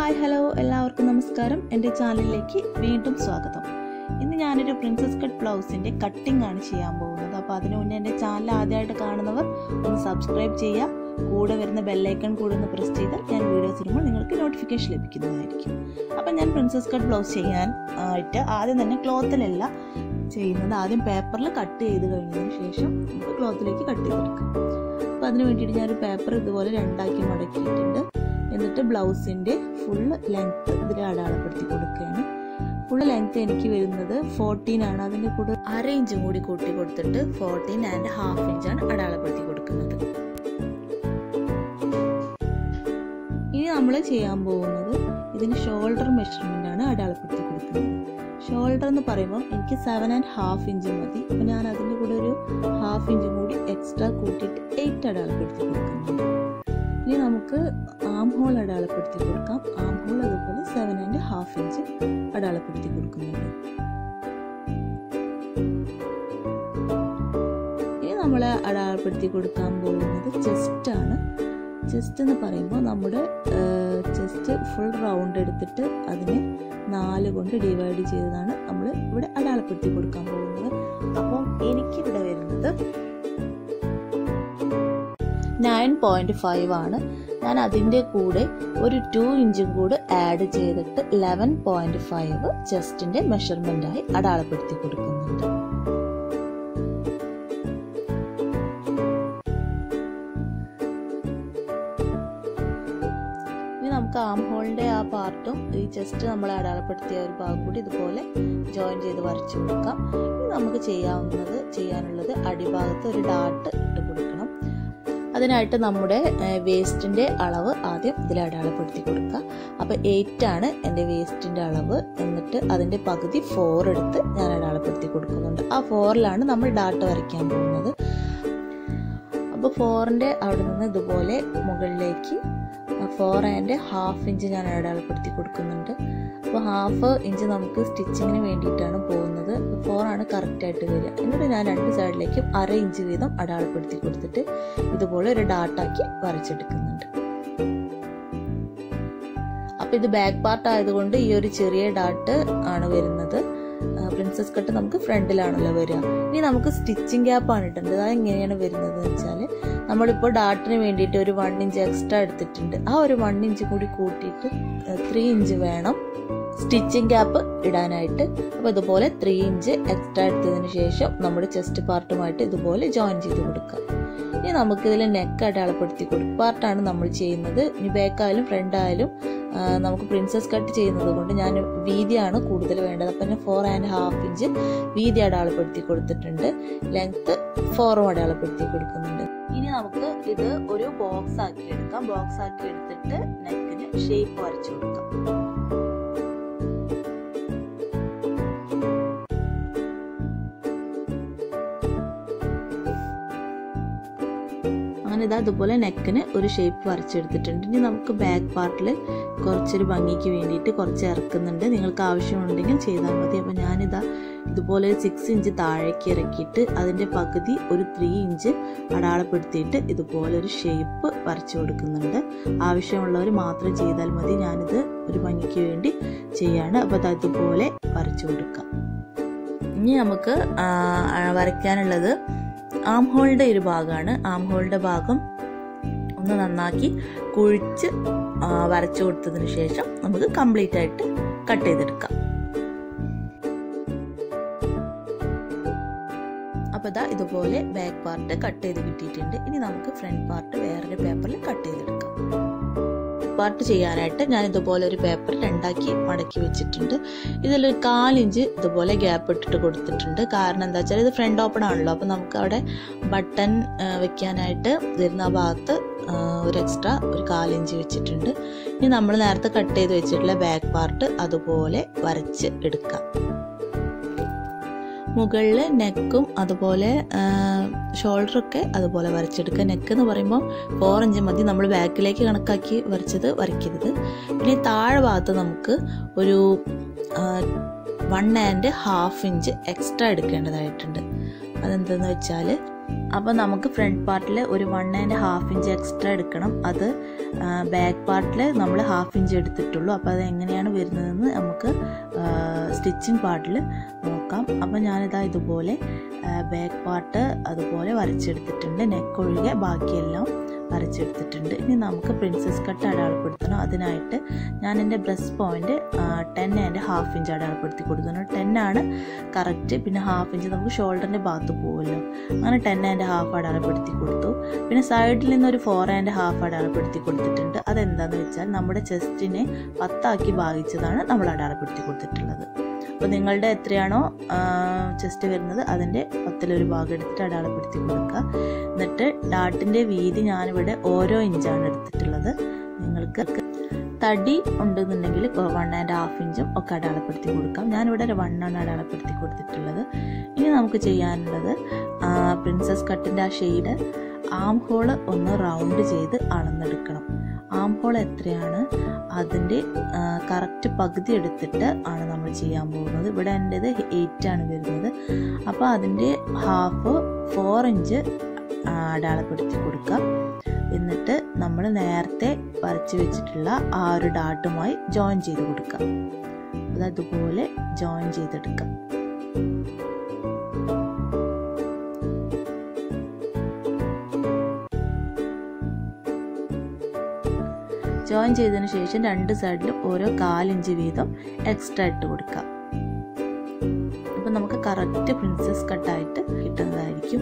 hi hello എല്ലാവർക്കും നമസ്കാരം എൻ്റെ ചാനലിലേക്ക് വീണ്ടും സ്വാഗതം ഇന്ന് ഞാനൊരു പ്രിൻസസ് കട്ട് ബ്ലൗസിൻ്റെ കട്ടിംഗ് ആണ് ചെയ്യാൻ പോകുന്നത് അപ്പോൾ അതിനു മുന്നേ എൻ്റെ ചാനൽ ആദ്യമായിട്ട് കാണുന്നവർ ഒന്ന് സബ്സ്ക്രൈബ് ചെയ്യുക കൂടെ വരുന്ന ബെല്ലൈക്കൺ കൂടെ ഒന്ന് പ്രസ് ചെയ്താൽ ഞാൻ വീഡിയോസ് ഇടുമ്പോൾ നിങ്ങൾക്ക് നോട്ടിഫിക്കേഷൻ ലഭിക്കുന്നതായിരിക്കും അപ്പം ഞാൻ പ്രിൻസസ് കട്ട് ബ്ലൗസ് ചെയ്യാൻ ആയിട്ട് ആദ്യം തന്നെ ക്ലോത്തിലല്ല ചെയ്യുന്നത് ആദ്യം പേപ്പറിൽ കട്ട് ചെയ്ത് കഴിഞ്ഞതിന് ശേഷം നമുക്ക് ക്ലോത്തിലേക്ക് കട്ട് ചെയ്തെടുക്കാം അപ്പോൾ അതിന് വേണ്ടിയിട്ട് ഞാനൊരു പേപ്പർ ഇതുപോലെ രണ്ടാക്കി മടക്കിയിട്ടുണ്ട് എന്നിട്ട് ബ്ലൗസിൻ്റെ ഫുൾ ലെങ്ത്ത് ഇതിൽ അടയാളപ്പെടുത്തി കൊടുക്കുകയാണ് ഫുൾ ലെങ്ത്ത് എനിക്ക് വരുന്നത് ഫോർട്ടീൻ ആണ് അതിൻ്റെ കൂടെ അര ഇഞ്ചും കൂടി കൂട്ടി കൊടുത്തിട്ട് ഫോർട്ടീൻ ആൻഡ് ഹാഫ് ഇഞ്ചാണ് അടയാളപ്പെടുത്തി കൊടുക്കുന്നത് ഇനി നമ്മൾ ചെയ്യാൻ പോകുന്നത് ഇതിന് ഷോൾഡർ മെഷർമെൻ്റ് ആണ് അടയാളപ്പെടുത്തി കൊടുക്കുന്നത് ഷോൾഡർ എന്ന് പറയുമ്പോൾ എനിക്ക് സെവൻ ആൻഡ് ഹാഫ് ഇഞ്ച് മതി അപ്പോൾ ഞാൻ അതിൻ്റെ കൂടെ ഒരു ഹാഫ് ഇഞ്ചും കൂടി എക്സ്ട്രാ കൂട്ടിയിട്ട് എയ്റ്റ് അടയാളപ്പെടുത്തി കൊടുക്കുന്നുണ്ട് ഇനി നമുക്ക് ആം ഹോൾ അടയാളപ്പെടുത്തി കൊടുക്കാം ആം ഹോൾ അതുപോലെ സെവൻ ആൻഡ് ഹാഫ് ഇഞ്ച് അടയാളപ്പെടുത്തി കൊടുക്കുന്നുണ്ട് ഇനി നമ്മൾ അടയാളപ്പെടുത്തി കൊടുക്കാൻ പോകുന്നത് ചെസ്റ്റ് ആണ് ചെസ്റ്റ് എന്ന് പറയുമ്പോൾ നമ്മുടെ ചെസ്റ്റ് ഫുൾ റൗണ്ട് എടുത്തിട്ട് അതിനെ നാല് കൊണ്ട് ഡിവൈഡ് ചെയ്തതാണ് നമ്മൾ ഇവിടെ അടയാളപ്പെടുത്തി കൊടുക്കാൻ പോകുന്നത് അപ്പം എനിക്കിവിടെ വരുന്നത് നയൻ പോയിന്റ് ഫൈവ് ആണ് ഞാൻ അതിൻ്റെ കൂടെ ഒരു ടു ഇഞ്ചും കൂടെ ആഡ് ചെയ്തിട്ട് ലെവൻ പോയിന്റ് ഫൈവ് ചെസ്റ്റിന്റെ മെഷർമെന്റായി അടയാളപ്പെടുത്തി കൊടുക്കുന്നുണ്ട് ഇനി നമുക്ക് ആം ഹോളിന്റെ ആ പാർട്ടും ഈ ചെസ്റ്റ് നമ്മൾ അടയാളപ്പെടുത്തിയ ഒരു ഭാഗം കൂടി ഇതുപോലെ ജോയിൻ ചെയ്ത് വരച്ചു കൊടുക്കാം ഇനി നമുക്ക് ചെയ്യാവുന്നത് ചെയ്യാനുള്ളത് അടിഭാഗത്ത് ഒരു ഡാട്ട് ഇട്ട് കൊടുക്കണം അതിനായിട്ട് നമ്മുടെ വേസ്റ്റിൻ്റെ അളവ് ആദ്യം ഇതിൽ അടയാളപ്പെടുത്തി കൊടുക്കുക അപ്പോൾ എയ്റ്റ് ആണ് എൻ്റെ വേസ്റ്റിൻ്റെ അളവ് എന്നിട്ട് അതിൻ്റെ പകുതി ഫോർ എടുത്ത് ഞാൻ അടയാളപ്പെടുത്തി കൊടുക്കുന്നുണ്ട് ആ ഫോറിലാണ് നമ്മൾ ഡാട്ട് വരയ്ക്കാൻ പോകുന്നത് അപ്പോൾ ഫോറിൻ്റെ അവിടെ നിന്ന് ഇതുപോലെ മുകളിലേക്ക് ഫോർ ആൻഡ് ഹാഫ് ഇഞ്ച് ഞാൻ അടയാളപ്പെടുത്തി കൊടുക്കുന്നുണ്ട് അപ്പോൾ ഹാഫ് ഇഞ്ച് നമുക്ക് സ്റ്റിച്ചിങ്ങിന് വേണ്ടിയിട്ടാണ് പോകുന്നത് ഫോർ ആണ് കറക്റ്റായിട്ട് വരിക എന്നിട്ട് ഞാൻ രണ്ട് സൈഡിലേക്കും അര ഇഞ്ച് വീതം അടയാളപ്പെടുത്തി കൊടുത്തിട്ട് ഇതുപോലെ ഒരു ഡാട്ടാക്കി വരച്ചെടുക്കുന്നുണ്ട് അപ്പോൾ ഇത് ബാക്ക് പാർട്ട് ആയതുകൊണ്ട് ഈ ഒരു ചെറിയ ഡാട്ട് ആണ് വരുന്നത് പ്രിൻസസ് കട്ട് നമുക്ക് ഫ്രണ്ടിലാണല്ലോ വരിക ഇനി നമുക്ക് സ്റ്റിച്ചിങ് ഗ്യാപ്പ് ആണ് ഇട്ടേണ്ടത് അത് എങ്ങനെയാണ് വരുന്നത് എന്ന് വെച്ചാൽ നമ്മളിപ്പോൾ ഡാട്ടിന് വേണ്ടിയിട്ട് ഒരു വൺ ഇഞ്ച് എക്സ്ട്രാ എടുത്തിട്ടുണ്ട് ആ ഒരു വൺ ഇഞ്ച് കൂടി കൂട്ടിയിട്ട് ത്രീ ഇഞ്ച് വേണം സ്റ്റിച്ചിങ് ഗ്യാപ്പ് ഇടാനായിട്ട് അപ്പോൾ ഇതുപോലെ ത്രീ ഇഞ്ച് എക്സ്ട്രാ എടുത്തതിന് ശേഷം നമ്മുടെ ചെസ്റ്റ് പാർട്ടുമായിട്ട് ഇതുപോലെ ജോയിൻ ചെയ്ത് കൊടുക്കുക ഇനി നമുക്കിതിൽ നെക്ക് അടയാളപ്പെടുത്തി കൊടുക്കും പാർട്ടാണ് നമ്മൾ ചെയ്യുന്നത് ഇനി ബാക്കായാലും ഫ്രണ്ടായാലും നമുക്ക് പ്രിൻസസ് കട്ട് ചെയ്യുന്നത് കൊണ്ട് ഞാൻ വീതിയാണ് കൂടുതൽ വേണ്ടത് അപ്പം ഞാൻ ഫോർ ആൻഡ് ഹാഫ് ഇഞ്ച് വീതി അടയാളപ്പെടുത്തി കൊടുത്തിട്ടുണ്ട് ലെങ്ത്ത് ഫോറും അടയാളപ്പെടുത്തി കൊടുക്കുന്നുണ്ട് ഇനി നമുക്ക് ഇത് ഒരു ബോക്സ് ആക്കി എടുക്കാം ബോക്സ് ആക്കി എടുത്തിട്ട് നെക്കിന് ഷേപ്പ് വരച്ചു കൊടുക്കാം അങ്ങനെ ഇതാ അതുപോലെ നെക്കിന് ഒരു ഷേപ്പ് വരച്ചെടുത്തിട്ടുണ്ട് ഇനി നമുക്ക് ബാക്ക് പാർട്ടിൽ കുറച്ചൊരു ഭംഗിക്ക് വേണ്ടിയിട്ട് കുറച്ച് ഇറക്കുന്നുണ്ട് നിങ്ങൾക്ക് ആവശ്യമുണ്ടെങ്കിൽ ചെയ്താൽ മതി അപ്പോൾ ഞാനിതാ ഇതുപോലെ സിക്സ് ഇഞ്ച് താഴേക്ക് ഇറക്കിയിട്ട് അതിൻ്റെ പകുതി ഒരു ത്രീ ഇഞ്ച് അടയാളപ്പെടുത്തിയിട്ട് ഇതുപോലെ ഒരു ഷേപ്പ് വരച്ചു കൊടുക്കുന്നുണ്ട് ആവശ്യമുള്ളവർ മാത്രം ചെയ്താൽ മതി ഞാനിത് ഒരു ഭംഗിക്ക് വേണ്ടി ചെയ്യാണ് അപ്പോൾ അത് അതുപോലെ വരച്ചു കൊടുക്കാം ഇനി നമുക്ക് വരയ്ക്കാനുള്ളത് ആം ഹോളിൻ്റെ ഒരു ഭാഗമാണ് ആം ഹോളിൻ്റെ ഭാഗം ഒന്ന് നന്നാക്കി കുഴിച്ച് വരച്ചു കൊടുത്തതിന് ശേഷം നമുക്ക് കംപ്ലീറ്റ് ആയിട്ട് കട്ട് ചെയ്തെടുക്കാം അപ്പോൾ ഇതാ ഇതുപോലെ ബാക്ക് പാർട്ട് കട്ട് ചെയ്ത് കിട്ടിയിട്ടുണ്ട് ഇനി നമുക്ക് ഫ്രണ്ട് പാർട്ട് വേറൊരു പേപ്പറിൽ കട്ട് ചെയ്തെടുക്കാം പാർട്ട് ചെയ്യാനായിട്ട് ഞാൻ ഇതുപോലെ ഒരു പേപ്പർ രണ്ടാക്കി മടക്കി വെച്ചിട്ടുണ്ട് ഇതിലൊരു കാലിഞ്ച് ഇതുപോലെ ഗ്യാപ്പ് ഇട്ടിട്ട് കൊടുത്തിട്ടുണ്ട് കാരണം എന്താ വെച്ചാൽ ഇത് ഫ്രണ്ട് ഓപ്പൺ ആണല്ലോ അപ്പോൾ നമുക്ക് അവിടെ ബട്ടൺ വെക്കാനായിട്ട് വരുന്ന ഭാഗത്ത് ഒരു എക്സ്ട്രാ ഒരു കാലിഞ്ച് വെച്ചിട്ടുണ്ട് ഇനി നമ്മൾ നേരത്തെ കട്ട് ചെയ്ത് വെച്ചിട്ടുള്ള ബാക്ക് പാർട്ട് അതുപോലെ വരച്ച് എടുക്കാം മുകളിൽ നെക്കും അതുപോലെ ഷോൾഡറൊക്കെ അതുപോലെ വരച്ചെടുക്കുക നെക്ക് എന്ന് പറയുമ്പോൾ ഫോർ ഇഞ്ച് മതി നമ്മൾ ബാക്കിലേക്ക് കണക്കാക്കി വരച്ചത് വരയ്ക്കരുത് പിന്നെ താഴെ ഭാഗത്ത് നമുക്ക് ഒരു one and half inch extra എടുക്കേണ്ടതായിട്ടുണ്ട് അതെന്തെന്ന് വെച്ചാൽ അപ്പോൾ നമുക്ക് ഫ്രണ്ട് പാർട്ടിൽ ഒരു one and half inch extra എടുക്കണം അത് ബാക്ക് പാർട്ടിൽ നമ്മൾ ഹാഫ് ഇഞ്ച് എടുത്തിട്ടുള്ളൂ അപ്പോൾ അത് എങ്ങനെയാണ് വരുന്നതെന്ന് നമുക്ക് സ്റ്റിച്ചിങ് പാർട്ടിൽ നോക്കാം അപ്പോൾ ഞാനിതാ ഇതുപോലെ ബാക്ക് പാർട്ട് അതുപോലെ വരച്ചെടുത്തിട്ടുണ്ട് നെക്ക് ഒഴികെ ബാക്കിയെല്ലാം വരച്ചെടുത്തിട്ടുണ്ട് ഇനി നമുക്ക് പ്രിൻസസ് കട്ട് അടയാളപ്പെടുത്തണം അതിനായിട്ട് ഞാൻ എൻ്റെ breast point ten and half inch അടയാളപ്പെടുത്തി കൊടുക്കുന്നു ടെൻ ആണ് കറക്റ്റ് പിന്നെ ഹാഫ് ഇഞ്ച് നമുക്ക് ഷോൾഡറിൻ്റെ ഭാഗത്ത് പോകുമല്ലോ അങ്ങനെ ടെൻ ആൻഡ് ഹാഫ് അടയാളപ്പെടുത്തി കൊടുത്തു പിന്നെ സൈഡിൽ നിന്ന് ഒരു ഫോർ ആൻഡ് ഹാഫ് അടയാളപ്പെടുത്തി കൊടുത്തിട്ടുണ്ട് അതെന്താണെന്ന് വെച്ചാൽ നമ്മുടെ ചെസ്റ്റിനെ പത്താക്കി ഭാഗിച്ചതാണ് നമ്മൾ അടയാളപ്പെടുത്തി കൊടുത്തിട്ടുള്ളത് അപ്പോൾ നിങ്ങളുടെ എത്രയാണോ ചെസ്റ്റ് വരുന്നത് അതിൻ്റെ പത്തിലൊരു ഭാഗം എടുത്തിട്ട് അടയാളപ്പെടുത്തി കൊടുക്കുക എന്നിട്ട് ഡാട്ടിൻ്റെ വീതി ഞാനിവിടെ ഓരോ ഇഞ്ചാണ് എടുത്തിട്ടുള്ളത് നിങ്ങൾക്ക് തടി ഉണ്ടെന്നുണ്ടെങ്കിൽ വൺ ആൻഡ് ഹാഫ് ഇഞ്ചും ഒക്കെ അടയാളപ്പെടുത്തി കൊടുക്കാം ഞാനിവിടെ വൺ ആണ് അടയാളപ്പെടുത്തി കൊടുത്തിട്ടുള്ളത് ഇനി നമുക്ക് ചെയ്യാനുള്ളത് പ്രിൻസസ് കട്ടിൻ്റെ ആ ഷെയ്ഡ് ആം ഹോള് ഒന്ന് റൗണ്ട് ചെയ്ത് അളന്നെടുക്കണം ആം ഹോൾ എത്രയാണ് അതിൻ്റെ കറക്റ്റ് പകുതി എടുത്തിട്ട് ആണ് നമ്മൾ ചെയ്യാൻ പോകുന്നത് ഇവിടെ എൻ്റേത് എയ്റ്റ് ആണ് വരുന്നത് അപ്പോൾ അതിൻ്റെ ഹാഫ് ഫോർ ഇഞ്ച് അടയാളപ്പെടുത്തി കൊടുക്കുക എന്നിട്ട് നമ്മൾ നേരത്തെ വരച്ച് വെച്ചിട്ടുള്ള ആ ഒരു ഡാട്ടുമായി ജോയിൻ ചെയ്ത് കൊടുക്കുക അത് അതുപോലെ ജോയിൻ ചെയ്തെടുക്കാം ജോയിൻ ചെയ്തതിന് ശേഷം രണ്ട് സൈഡിലും ഓരോ കാലിഞ്ച് വീതം എക്സ്ട്രാ ഇട്ട് കൊടുക്കാം അപ്പം നമുക്ക് കറക്റ്റ് പ്രിൻസസ് കട്ടായിട്ട് കിട്ടുന്നതായിരിക്കും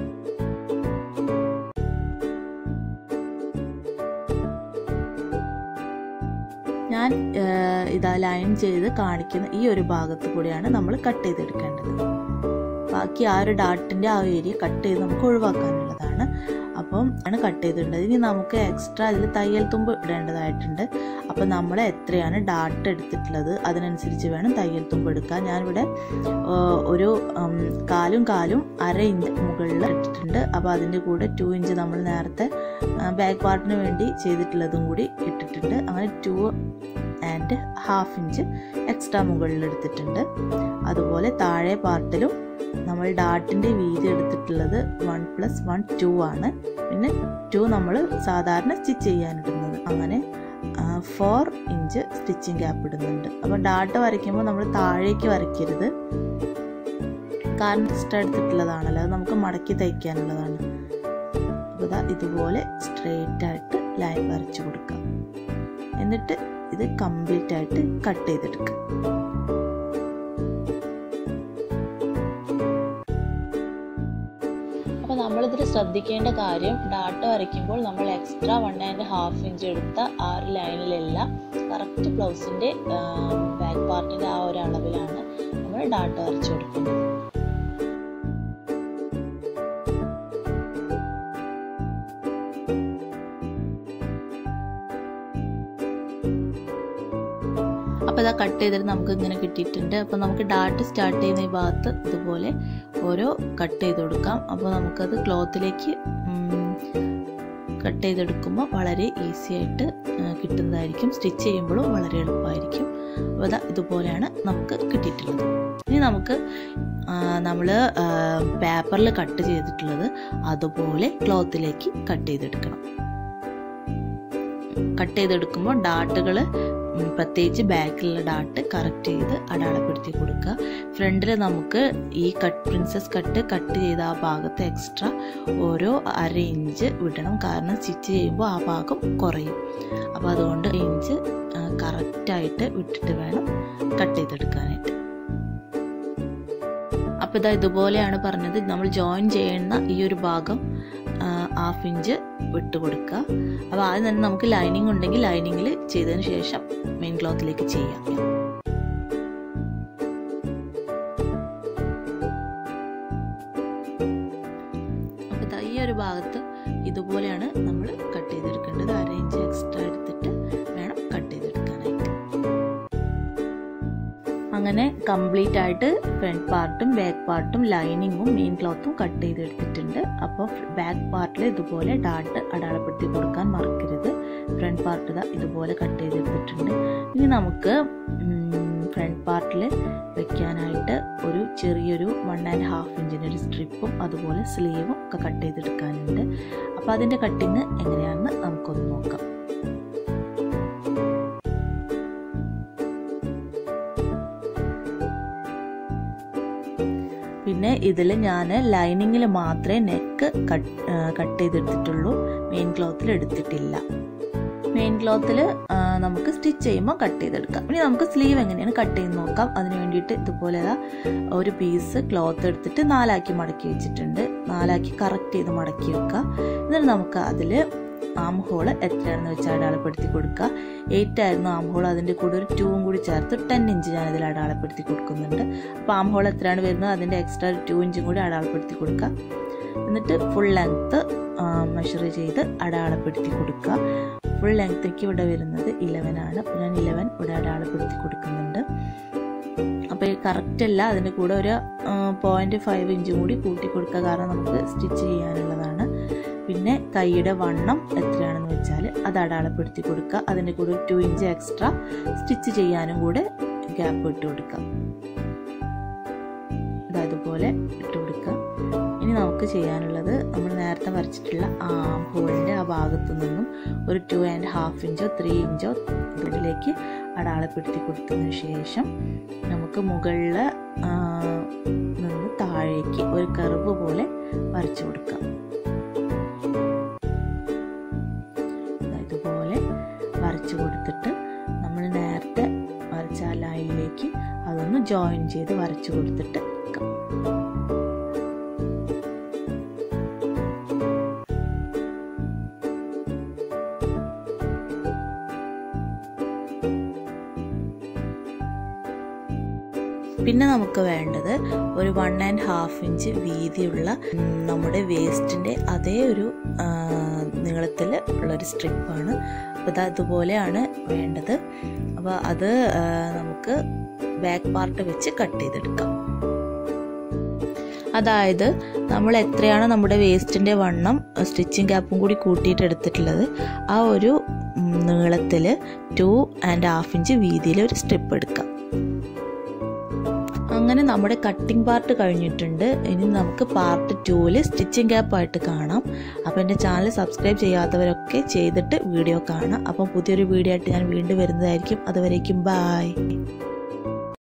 ഞാൻ ഇതാ ലൈൻ ചെയ്ത് കാണിക്കുന്ന ഈ ഒരു ഭാഗത്ത് കൂടിയാണ് നമ്മൾ കട്ട് ചെയ്തെടുക്കേണ്ടത് ബാക്കി ആ ഒരു ഡാട്ടിൻ്റെ ആ ഏരിയ കട്ട് ചെയ്ത് നമുക്ക് ഒഴിവാക്കാനുള്ളതാണ് അപ്പം ആണ് കട്ട് ചെയ്തിട്ടുണ്ട് ഇനി നമുക്ക് എക്സ്ട്രാ അതിൽ തയ്യൽ തുമ്പ് ഇടേണ്ടതായിട്ടുണ്ട് അപ്പം നമ്മൾ എത്രയാണ് ഡാട്ട് എടുത്തിട്ടുള്ളത് അതിനനുസരിച്ച് വേണം തയ്യൽ തുമ്പ് എടുക്കാൻ ഞാനിവിടെ ഒരു കാലും കാലും അര ഇഞ്ച് മുകളിൽ ഇട്ടിട്ടുണ്ട് അപ്പോൾ അതിൻ്റെ കൂടെ ടു ഇഞ്ച് നമ്മൾ നേരത്തെ ബാക്ക് പാർട്ടിന് വേണ്ടി ചെയ്തിട്ടുള്ളതും കൂടി ഇട്ടിട്ടുണ്ട് അങ്ങനെ two and half inch extra മുകളിൽ എടുത്തിട്ടുണ്ട് അതുപോലെ താഴെ പാർട്ടിലും നമ്മൾ ഡാട്ടിൻ്റെ വീതി എടുത്തിട്ടുള്ളത് വൺ പ്ലസ് വൺ ടു ആണ് പിന്നെ ടു നമ്മൾ സാധാരണ സ്റ്റിച്ച് ചെയ്യാനിടുന്നത് അങ്ങനെ ഫോർ ഇഞ്ച് സ്റ്റിച്ചിങ് ഗ്യാപ്പ് ഇടുന്നുണ്ട് അപ്പോൾ ഡാട്ട് വരയ്ക്കുമ്പോൾ നമ്മൾ താഴേക്ക് വരയ്ക്കരുത് കാരണം ഇഷ്ടം എടുത്തിട്ടുള്ളതാണല്ലോ അത് നമുക്ക് മടക്കി തയ്ക്കാനുള്ളതാണ് അപ്പോൾ ഇതാ ഇതുപോലെ സ്ട്രെയിറ്റ് ആയിട്ട് ലൈൻ വരച്ചു കൊടുക്കാം എന്നിട്ട് ഇത് കംപ്ലീറ്റ് ആയിട്ട് കട്ട് ചെയ്തെടുക്കാം അപ്പോൾ നമ്മളിതിൽ ശ്രദ്ധിക്കേണ്ട കാര്യം ഡാട്ട വരയ്ക്കുമ്പോൾ നമ്മൾ extra one and half inch എടുത്ത ആ ഒരു ലൈനിലെല്ലാം കറക്റ്റ് ബ്ലൗസിൻ്റെ ബാക്ക് പാർട്ടിൻ്റെ ആ ഒരു അളവിലാണ് നമ്മൾ ഡാട്ട വരച്ചു കൊടുക്കുന്നത് അപ്പോൾ ഇതാ കട്ട് ചെയ്തിട്ട് നമുക്ക് ഇങ്ങനെ കിട്ടിയിട്ടുണ്ട് അപ്പോൾ നമുക്ക് ഡാട്ട് സ്റ്റാർട്ട് ചെയ്യുന്ന ഈ ഭാഗത്ത് ഇതുപോലെ ഓരോ കട്ട് ചെയ്ത് കൊടുക്കാം അപ്പോൾ നമുക്കത് ക്ലോത്തിലേക്ക് കട്ട് ചെയ്തെടുക്കുമ്പോൾ വളരെ ഈസി ആയിട്ട് കിട്ടുന്നതായിരിക്കും സ്റ്റിച്ച് ചെയ്യുമ്പോഴും വളരെ എളുപ്പമായിരിക്കും അപ്പോൾ ഇതാ ഇതുപോലെയാണ് നമുക്ക് കിട്ടിയിട്ടുള്ളത് ഇനി നമുക്ക് നമ്മൾ പേപ്പറിൽ കട്ട് ചെയ്തിട്ടുള്ളത് അതുപോലെ ക്ലോത്തിലേക്ക് കട്ട് ചെയ്തെടുക്കണം കട്ട് ചെയ്തെടുക്കുമ്പോൾ ഡാട്ടുകൾ പ്രത്യേകിച്ച് ബാക്കിലുള്ള ഡാട്ട് കറക്റ്റ് ചെയ്ത് അടയാളപ്പെടുത്തി കൊടുക്കുക ഫ്രണ്ടിൽ നമുക്ക് ഈ കട്ട് പ്രിൻസസ് കട്ട് കട്ട് ചെയ്ത ആ ഭാഗത്ത് എക്സ്ട്രാ ഓരോ അര ഇഞ്ച് വിടണം കാരണം സ്റ്റിച്ച് ചെയ്യുമ്പോൾ ആ ഭാഗം കുറയും അപ്പോൾ അതുകൊണ്ട് ഇഞ്ച് കറക്റ്റായിട്ട് വിട്ടിട്ട് വേണം കട്ട് ചെയ്തെടുക്കാനായിട്ട് അപ്പോൾ ഇതാ ഇതുപോലെയാണ് പറഞ്ഞത് നമ്മൾ ജോയിൻ ചെയ്യുന്ന ഈ ഒരു ഭാഗം ഹാഫ് ഇഞ്ച് വിട്ട് കൊടുക്കുക അപ്പോൾ ആദ്യം തന്നെ നമുക്ക് ലൈനിങ് ഉണ്ടെങ്കിൽ ലൈനിങ്ങിൽ ചെയ്തതിന് ശേഷം മെയിൻ ക്ലോത്തിലേക്ക് ചെയ്യാം അപ്പോൾ ഈ ഒരു ഭാഗത്ത് ഇതുപോലെയാണ് നമ്മൾ കട്ട് ചെയ്തെടുക്കേണ്ടത് അര ഇഞ്ച് എക്സ്ട്രാ എടുത്തിട്ട് വേണം കട്ട് ചെയ്തെടുക്കാനായിട്ട് അങ്ങനെ കംപ്ലീറ്റ് ആയിട്ട് ഫ്രണ്ട് പാർട്ടും ബാക്ക് പാർട്ടും ലൈനിങ്ങും മെയിൻ ക്ലോത്തും കട്ട് ചെയ്തെടുത്തിട്ടുണ്ട് അപ്പോൾ ബാക്ക് പാർട്ടിൽ ഇതുപോലെ ഡാട്ട് അടയാളപ്പെടുത്തി കൊടുക്കാൻ മറക്കരുത് ഫ്രണ്ട് പാർട്ട് ഇതാ ഇതുപോലെ കട്ട് ചെയ്തെടുത്തിട്ടുണ്ട് ഇനി നമുക്ക് ഫ്രണ്ട് പാർട്ടിൽ വെക്കാനായിട്ട് ഒരു ചെറിയൊരു വൺ ആൻഡ് ഹാഫ് ഇഞ്ചിൻ്റെ ഒരു സ്ട്രിപ്പും അതുപോലെ സ്ലീവും ഒക്കെ കട്ട് ചെയ്തെടുക്കാനുണ്ട് അപ്പോൾ അതിൻ്റെ കട്ടിങ് എങ്ങനെയാണെന്ന് നമുക്കൊന്ന് നോക്കാം പിന്നെ ഇതിൽ ഞാൻ ലൈനിങ്ങിൽ മാത്രമേ നെക്ക് കട്ട് കട്ട് ചെയ്തെടുത്തിട്ടുള്ളൂ മെയിൻ ക്ലോത്തിൽ എടുത്തിട്ടില്ല മെയിൻ ക്ലോത്തിൽ നമുക്ക് സ്റ്റിച്ച് ചെയ്യുമ്പോൾ കട്ട് ചെയ്തെടുക്കാം ഇനി നമുക്ക് സ്ലീവ് എങ്ങനെയാണ് കട്ട് ചെയ്ത് നോക്കാം അതിന് വേണ്ടിയിട്ട് ഇതുപോലെ ഒരു പീസ് ക്ലോത്ത് എടുത്തിട്ട് നാലാക്കി മടക്കി വെച്ചിട്ടുണ്ട് നാലാക്കി കറക്റ്റ് ചെയ്ത് മടക്കി വെക്കുക എന്നിട്ട് നമുക്ക് അതിൽ ആം ഹോൾ എത്രയാണെന്ന് വെച്ചാൽ അടയാളപ്പെടുത്തി കൊടുക്കുക എയ്റ്റ് ആയിരുന്നു ആം ഹോൾ അതിൻ്റെ കൂടെ ഒരു ടൂവും കൂടി ചേർത്ത് ടെൻ ഇഞ്ച് ഞാൻ ഇതിൽ അടയാളപ്പെടുത്തി കൊടുക്കുന്നുണ്ട് അപ്പോൾ ആം ഹോൾ എത്രയാണ് വരുന്നത് അതിൻ്റെ എക്സ്ട്രാ ടു ഇഞ്ചും കൂടി അടയാളപ്പെടുത്തി കൊടുക്കുക എന്നിട്ട് ഫുൾ ലെങ്ത്ത് മെഷർ ചെയ്ത് അടയാളപ്പെടുത്തി കൊടുക്കുക ഫുൾ ലെങ്ത്തേക്ക് ഇവിടെ വരുന്നത് ഇലവൻ ആണ് അപ്പോൾ ഞാൻ ഇലവൻ ഇവിടെ അടയാളപ്പെടുത്തി കൊടുക്കുന്നുണ്ട് അപ്പോൾ കറക്റ്റ് അല്ല അതിൻ്റെ കൂടെ ഒരു പോയിൻറ്റ് ഫൈവ് ഇഞ്ചും കൂടി കൂട്ടി കൊടുക്കുക കാരണം നമുക്ക് സ്റ്റിച്ച് ചെയ്യാനുള്ളതാണ് പിന്നെ കൈയുടെ വണ്ണം എത്രയാണെന്ന് വെച്ചാൽ അത് അടയാളപ്പെടുത്തി കൊടുക്കുക അതിൻ്റെ കൂടെ ഒരു ടു ഇഞ്ച് എക്സ്ട്രാ സ്റ്റിച്ച് ചെയ്യാനും കൂടെ ഗ്യാപ്പ് ഇട്ട് കൊടുക്കുക ഇതതുപോലെ ഇട്ട് കൊടുക്കുക ഇനി നമുക്ക് ചെയ്യാനുള്ളത് നമ്മൾ നേരത്തെ വരച്ചിട്ടുള്ള ആം ഹോളിൻ്റെ ആ ഭാഗത്തു നിന്നും ഒരു ടു ആൻഡ് ഹാഫ് ഇഞ്ചോ ത്രീ ഇഞ്ചോ ഇതിലേക്ക് അടയാളപ്പെടുത്തി കൊടുത്തതിന് ശേഷം നമുക്ക് മുകളിൽ നിന്ന് താഴേക്ക് ഒരു കർവ് പോലെ വരച്ചു കൊടുക്കാം ഇതുപോലെ വരച്ചു കൊടുത്തിട്ട് നമ്മൾ നേരത്തെ വരച്ച ആ ലൈനിലേക്ക് അതൊന്ന് ജോയിൻ ചെയ്ത് വരച്ചു കൊടുത്തിട്ട് വെക്കാം പിന്നെ നമുക്ക് വേണ്ടത് ഒരു വൺ ആൻഡ് ഹാഫ് ഇഞ്ച് വീതിയുള്ള നമ്മുടെ വേസ്റ്റിൻ്റെ അതേ ഒരു നീളത്തിൽ ഉള്ളൊരു സ്ട്രിപ്പാണ് അപ്പോൾ അത് അതുപോലെയാണ് വേണ്ടത് അപ്പോൾ അത് നമുക്ക് ബാക്ക് പാർട്ട് വെച്ച് കട്ട് ചെയ്തെടുക്കാം അതായത് നമ്മൾ എത്രയാണോ നമ്മുടെ വേസ്റ്റിൻ്റെ വണ്ണം സ്റ്റിച്ചിങ് ക്യാപ്പും കൂടി കൂട്ടിയിട്ട് എടുത്തിട്ടുള്ളത് ആ ഒരു നീളത്തിൽ ടു ആൻഡ് ഹാഫ് ഇഞ്ച് വീതിയിൽ ഒരു സ്ട്രിപ്പ് എടുക്കാം അങ്ങനെ നമ്മുടെ കട്ടിംഗ് പാർട്ട് കഴിഞ്ഞിട്ടുണ്ട് ഇനി നമുക്ക് പാർട്ട് ടൂവിൽ സ്റ്റിച്ചിങ് ഗ്യാപ്പായിട്ട് കാണാം അപ്പോൾ എൻ്റെ ചാനൽ സബ്സ്ക്രൈബ് ചെയ്യാത്തവരൊക്കെ ചെയ്തിട്ട് വീഡിയോ കാണാം അപ്പം പുതിയൊരു വീഡിയോ ആയിട്ട് ഞാൻ വീണ്ടും വരുന്നതായിരിക്കും അതുവരേക്കും ബായ്